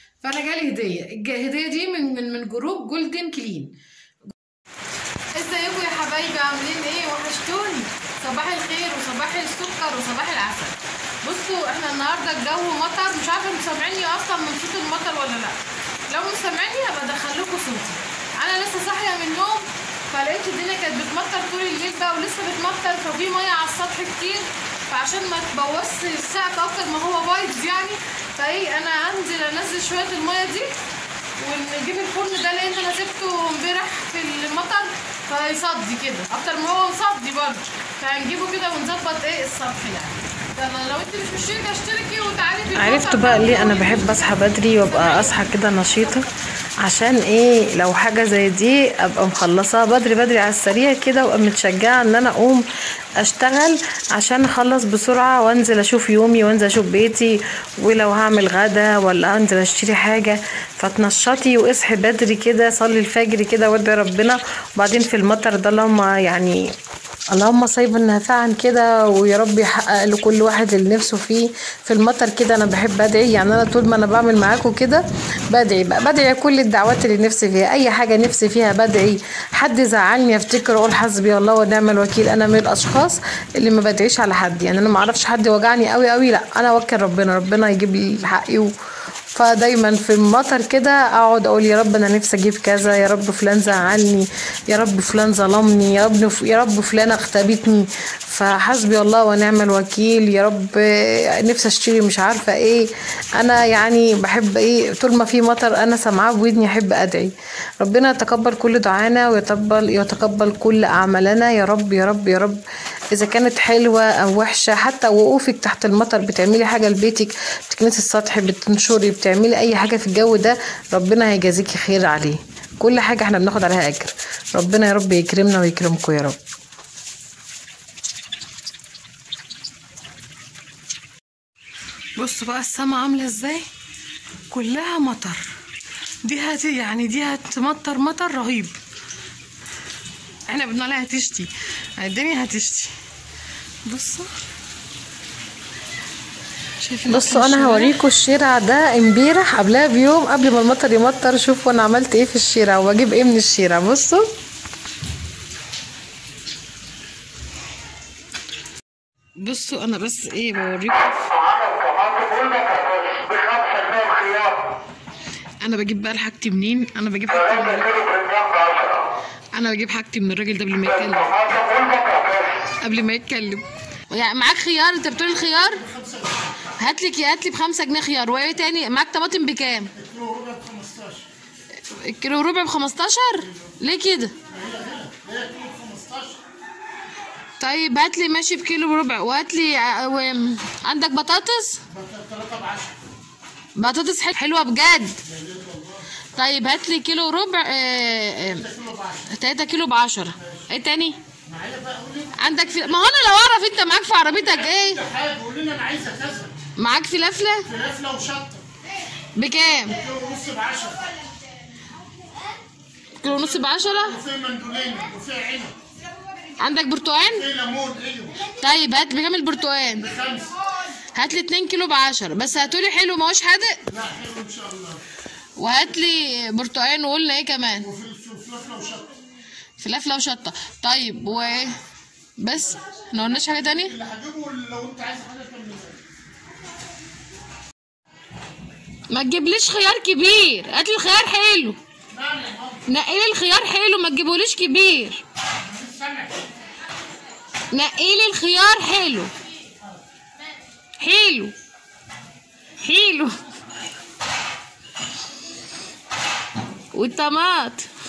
فانا جالي هديه الهديه دي من من من جروب جولدن كلين ازيكم يا حبايبي عاملين ايه وحشتوني صباح الخير وصباح السكر وصباح العسل بصوا احنا النهارده الجو مطر مش عارفه انتوا سامعيني اصلا من صوت المطر ولا لا لو مش سامعيني هبقى ادخل لكم صوتي انا لسه صاحيه من النوم فلقيت الدنيا كانت بتمطر طول الليل بقى ولسه بتمطر ففي ميه على السطح كتير فعشان ما تبوظش السقف اكتر ما هو بايظ يعني فايه انا هنزل انزل شويه الميه دي ونجيب الفرن ده لان انا سبته امبارح في المطر فيصدي كده اكتر ما هو مصدي برضه فهنجيبه كده ونظبط ايه السطح يعني ده لو انت مش مشتركه اشتركي وتعالي في عرفت المطر بقى ليه انا بحب اصحى بدري وابقى اصحى كده نشيطه عشان ايه لو حاجه زي دي ابقى مخلصاها بدري بدري على السريع كده وابقى متشجعه ان انا اقوم اشتغل عشان اخلص بسرعه وانزل اشوف يومي وانزل اشوف بيتي ولو هعمل غدا ولا انزل اشتري حاجه فتنشطي واصحي بدري كده صلي الفجر كده وادعي ربنا وبعدين في المطر ده اللهم يعني اللهم صيبا نافعا كده ويا رب يحقق لكل واحد اللي نفسه فيه في المطر كده انا بحب ادعي يعني انا طول ما انا بعمل معاكم كده بدعي بقى بدعي كل الدعوات اللي نفسي فيها اي حاجه نفسي فيها بدعي حد زعلني افتكر اقول حسبي الله ونعم الوكيل انا من الاشخاص اللي ما بدعيش على حد يعني انا ما اعرفش حد وجعني قوي قوي لا انا اوكل ربنا ربنا يجيب لي حقي و... فدايما في المطر كده اقعد اقول يا رب انا نفسي اجيب كذا يا رب فلان زعلني يا رب فلان ظلمني يا رب يا رب فلانه اغتابتني فحسبي الله ونعم الوكيل يا رب نفسي اشتري مش عارفه ايه انا يعني بحب ايه طول ما في مطر انا سامعاه بودني احب ادعي ربنا يتقبل كل دعانا ويتقبل يتقبل كل اعمالنا يا رب يا رب يا رب اذا كانت حلوه او وحشه حتى وقوفك تحت المطر بتعملي حاجه لبيتك بتكنسي السطح بتنشري بتعملي اي حاجه في الجو ده ربنا هيجازيكي خير عليه كل حاجه احنا بناخد عليها اجر ربنا يا رب يكرمنا ويكرمكم يا رب بصوا بقى السما عامله ازاي كلها مطر دي هت يعني دي هتمطر مطر رهيب احنا بنقول عليها هتشتي يعني الدنيا هتشتي بصوا شايفين بصوا أكل انا الشوارع؟ هوريكم الشارع ده امبارح قبلها بيوم قبل ما المطر يمطر شوفوا انا عملت ايه في الشارع واجيب ايه من الشارع بصوا بصوا انا بس ايه بوريكم عمل طماطم والبطاطس بخمسة جنيه الخيار انا بجيب بقى حاجتي منين انا بجيب حاجتي ثلاثة من كيلو بتنجان بعشرة انا بجيب حاجتي من الراجل ده قبل ما يتكلم الطماطم والبطاطس قبل ما يتكلم يعني معاك خيار انت بتقول الخيار هات لي هات لي بخمسة جنيه خيار وايه تاني معاك طماطم بكام الكيلو ربع ب 15 ليه كده طيب هات لي ماشي بكيلو وربع وهات لي ع- و... عندك بطاطس بطاطس حل- حلوه بجد طيب هات لي كيلو وربع آه، آه، تلاتة كيلو بعشرة ايه تاني عندك في ما هو انا لو اعرف انت معاك في عربيتك ايه حاجه قول لنا انا عايزه كذا معاك فلافله فلافله وشطه بكام كيلو ونص ب 10 كيلو ونص بعشرة وفي مندولين وفي عنب عندك برتقال في ليمون ايوه طيب هات بكام البرتقال خمسه هات لي 2 كيلو بعشرة بس هاتولي حلو ما هوش حادق لا حلو ان شاء الله وهات لي برتقال وقلنا ايه كمان وفي فلافله وشطه فلافله وشطه طيب و بس احنا قلناش حاجه تاني اللي هجيبه لو انت عايز حاجه كمل ما تجيبليش خيار كبير هات لي خيار حلو نعم يا ماما نقي لي الخيار حلو ما تجيبوليش كبير مش سامع نقي لي الخيار حلو حلو حلو والطماط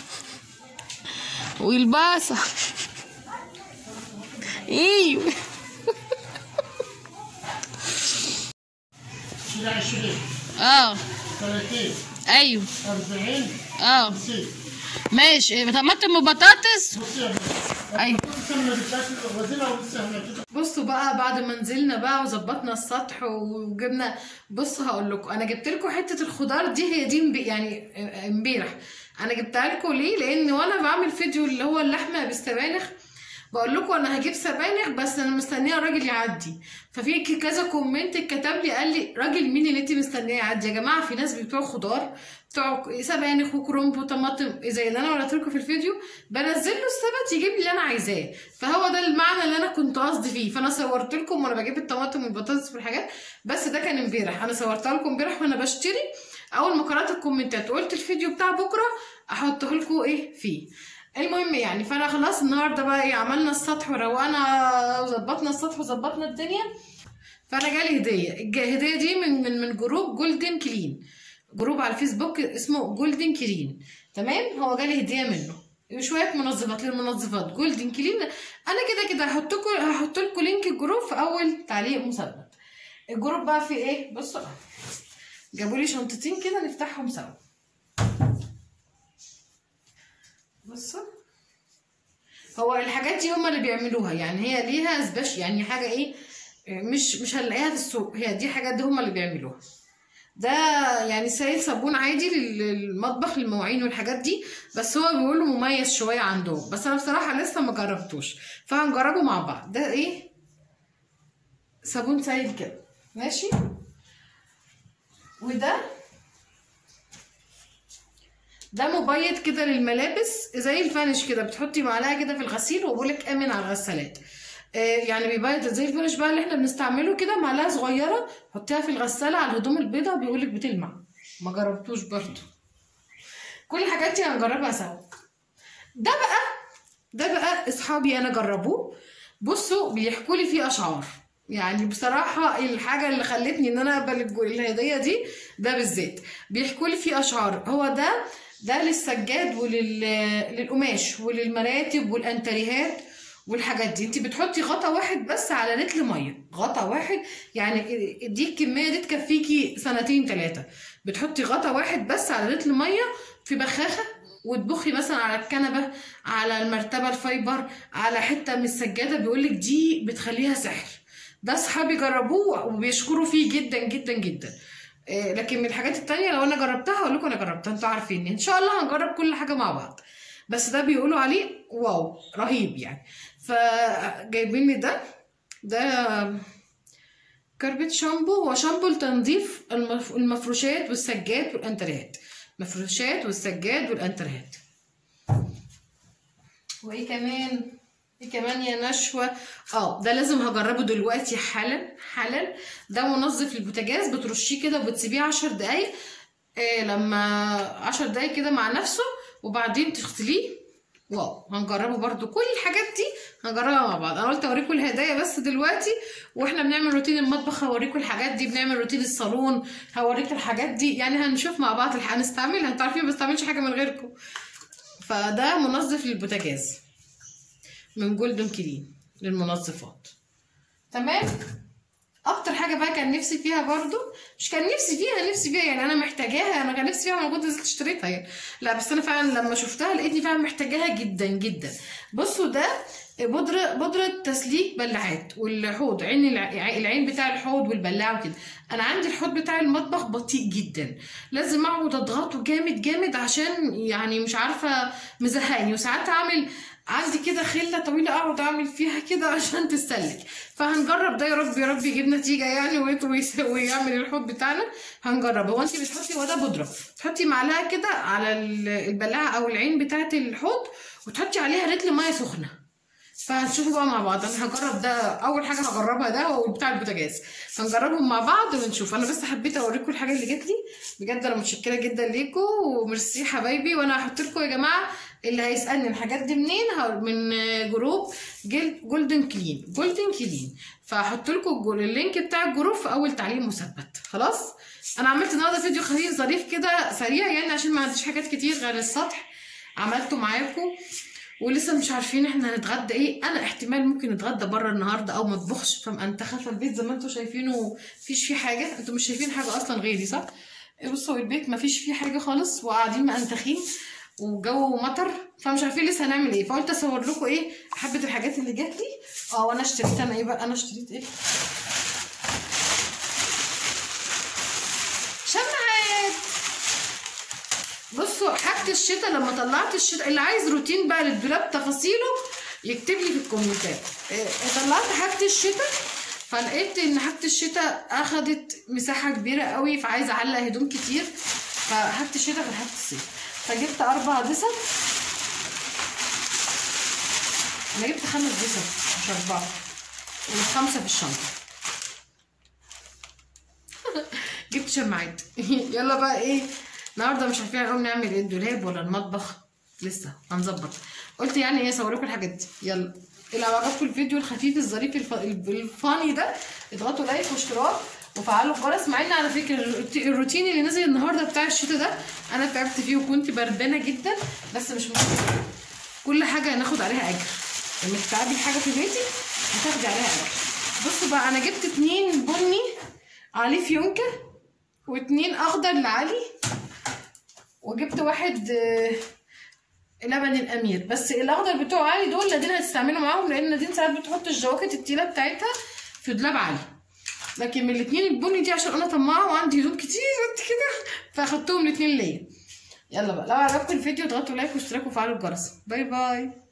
والبصل ايوه شيل 20 اه 30 ايوه 40 اه 50 ماشي طماطم وبطاطس بص يا ماما ايوه لسه ما جبتهاش الغزاله ولسه هناكلها بصوا بقى بعد ما نزلنا بقى وظبطنا السطح وجبنا بصوا هقول لكم انا جبت لكم حته الخضار دي هي دي امب- يعني امبارح انا جبتها لكم ليه لان وانا بعمل فيديو اللي هو اللحمه بالسبانخ بقول لكم انا هجيب سبانخ بس انا مستنيه الراجل يعدي ففي ك- كذا كومنت اتكتب لي قال لي راجل مين اللي انت مستنيه يعدي يا جماعه في ناس بتوع خضار بتوع سبانخ وكرنب وطماطم زي اللي انا وريت لكم في الفيديو بنزل له السبت يجيب لي اللي انا عايزاه فهو ده المعنى اللي انا كنت قصدي فيه فانا صورت لكم وانا بجيب الطماطم والبطاطس والحاجات بس ده كان امبارح انا صورتها لكم امبارح وانا بشتري اول ما قرات الكومنتات وقلت الفيديو بتاع بكره احطه لكم ايه فيه المهم يعني فانا خلاص النهارده بقى ايه عملنا السطح وروقنا وظبطنا السطح وظبطنا الدنيا فانا جالي هديه الج- الهديه دي من من من جروب جولدن كلين جروب على الفيسبوك اسمه جولدن كلين تمام هو جالي هديه منه شويه منظفات للمنظفات جولدن كلين انا كده كده هحط لكم هحط لكم لينك الجروب في اول تعليق مثبت الجروب بقى فيه ايه بصوا جابوا لي شنطتين كده نفتحهم سوا بصوا هو الحاجات دي هما اللي بيعملوها يعني هي ليها سبيش يعني حاجه ايه مش مش هنلاقيها في السوق هي دي حاجات دي هما اللي بيعملوها ده يعني سائل صابون عادي لل- للمطبخ للمواعين والحاجات دي بس هو بيقولوا مميز شويه عندهم بس انا بصراحه لسه ما جربتوش فهنجربه مع بعض ده ايه صابون سائل كده ماشي وده ده مبيض كده للملابس زي الفانش كده بتحطي معلقه كده في الغسيل وبقولك امن على الغسالات آه يعني بيبيض زي الفانش بقى اللي احنا بنستعمله كده معلقه صغيره حطيها في الغساله على الهدوم البيضاء بيقولك بتلمع ما جربتوش برضو كل الحاجات دي هنجربها سوا ده بقى ده بقى اصحابي انا جربوه بصوا بيحكوا لي فيه اشعار يعني بصراحة الحاجة اللي خلتني ان انا اقبل الج- الهدية دي ده بالذات بيحكوا لي فيه اشعار هو ده ده للسجاد وللقماش وللمراتب والانتريهات والحاجات دي انت بتحطي غطا واحد بس على لتر ميه غطا واحد يعني دي الكميه دي تكفيكي سنتين ثلاثه بتحطي غطا واحد بس على لتر ميه في بخاخه وتبخي مثلا على الكنبه على المرتبه الفايبر على حته من السجاده بيقولك دي بتخليها سحر ده اصحابي جربوه وبيشكروا فيه جدا جدا جدا إيه، لكن من الحاجات التانية لو انا جربتها هقول لكم انا جربتها انتوا عارفين ان شاء الله هنجرب كل حاجه مع بعض بس ده بيقولوا عليه واو رهيب يعني فجايبين لي ده ده كربت شامبو هو شامبو لتنظيف المف- المفروشات والسجاد والانتريهات مفروشات والسجاد والانتريهات وايه كمان ايه كمان يا نشوة اه ده لازم هجربه دلوقتي حالا حالا ده منظف للبوتاجاز بترشيه كده وبتسيبيه عشر دقايق آه لما عشر دقايق كده مع نفسه وبعدين تغسليه واو هنجربه برضو كل الحاجات دي هنجربها مع بعض انا قلت اوريكم الهدايا بس دلوقتي واحنا بنعمل روتين المطبخ هوريكم الحاجات دي بنعمل روتين الصالون هوريكم الحاجات دي يعني هنشوف مع بعض الح- هنستعملها انتوا عارفين ما بستعملش حاجه من غيركم فده منظف للبوتاجاز من جولدن كلين للمنظفات تمام اكتر حاجه بقى كان نفسي فيها برضو مش كان نفسي فيها نفسي فيها يعني انا محتاجاها انا كان نفسي فيها وانا كنت نزلت اشتريتها يعني لا بس انا فعلا لما شفتها لقيتني فعلا محتاجاها جدا جدا بصوا ده بودرة بودرة تسليك بلاعات والحوض عين الع- العين بتاع الحوض والبلاعة وكده انا عندي الحوض بتاع المطبخ بطيء جدا لازم اقعد اضغطه جامد جامد عشان يعني مش عارفة مزهقني وساعات اعمل عندي كده خله طويله اقعد اعمل فيها كده عشان تتسلك فهنجرب ده يا رب يا رب يجيب نتيجه يعني ويت- ويس- ويعمل الحوض بتاعنا هنجرب هو انت بتحطي هو ده بودره تحطي معلقه كده على ال- البلاعه او العين بتاعه الحوض وتحطي عليها رتل ميه سخنه فهنشوفوا بقى مع بعض انا هجرب ده اول حاجه هجربها ده هو بتاع البوتاجاز هنجربهم مع بعض ونشوف انا بس حبيت اوريكم الحاجه اللي جات لي بجد انا متشكره جدا ليكم وميرسي حبايبي وانا هحط لكم يا جماعه اللي هيسالني الحاجات دي منين ه- من جروب جل- جولدن كلين جولدن كلين فهحط لكم الجو- اللينك بتاع الجروب في اول تعليق مثبت خلاص انا عملت النهارده فيديو خفيف ظريف كده سريع يعني عشان ما عنديش حاجات كتير غير السطح عملته معاكم ولسه مش عارفين احنا هنتغدى ايه انا احتمال ممكن نتغدى بره النهارده او ما اطبخش فمأنتخه في البيت زي ما انتم شايفينه مفيش فيه حاجه انتم مش شايفين حاجه اصلا غيري صح بصوا البيت مفيش فيه حاجه خالص وقاعدين مأنتخين وجو مطر فمش عارفين لسه هنعمل ايه فقلت اصور لكم ايه حبه الحاجات اللي جات لي اه وانا اشتريت انا ايه بقى انا اشتريت ايه شمعات بصوا حاجة الشتاء لما طلعت الشتاء اللي عايز روتين بقى للدولاب تفاصيله يكتب لي في الكومنتات إيه، طلعت حاجه الشتاء فلقيت ان حاجه الشتاء اخدت مساحه كبيره قوي فعايزه اعلق هدوم كتير فحاجه الشتاء غير حاجه الصيف فجبت اربع دسم انا جبت خمس دسم مش اربعه وخمسه في الشنطه جبت شماعات يلا بقى ايه النهارده مش عارفين هنقوم نعمل ايه الدولاب ولا المطبخ لسه هنظبط قلت يعني ايه اصور لكم الحاجات دي يلا لو عجبكم الفيديو الخفيف الظريف الف... الفاني ده اضغطوا لايك واشتراك وفعلوا الجرس مع ان على فكره الروت- الروتين اللي نزل النهارده بتاع الشتا ده انا تعبت فيه وكنت بردانه جدا بس مش مشكله كل حاجه هناخد عليها اجر لما تتعبي حاجه في بيتي هتاخدي عليها اجر بصوا بقى انا جبت اتنين بني عليه فيونكه واتنين اخضر لعلي وجبت واحد آه، لبن الامير بس الاخضر بتوع علي دول نادين هتستعملوا معاهم لان نادين ساعات بتحط الجواكت التقيله بتاعتها في دولاب علي لكن من الاتنين البني دي عشان انا طماعه وعندي هدوم كتير قد كده فاخدتهم الاتنين ليا يلا بقى لو عجبكم الفيديو اضغطوا لايك واشتراك وفعلوا الجرس باي باي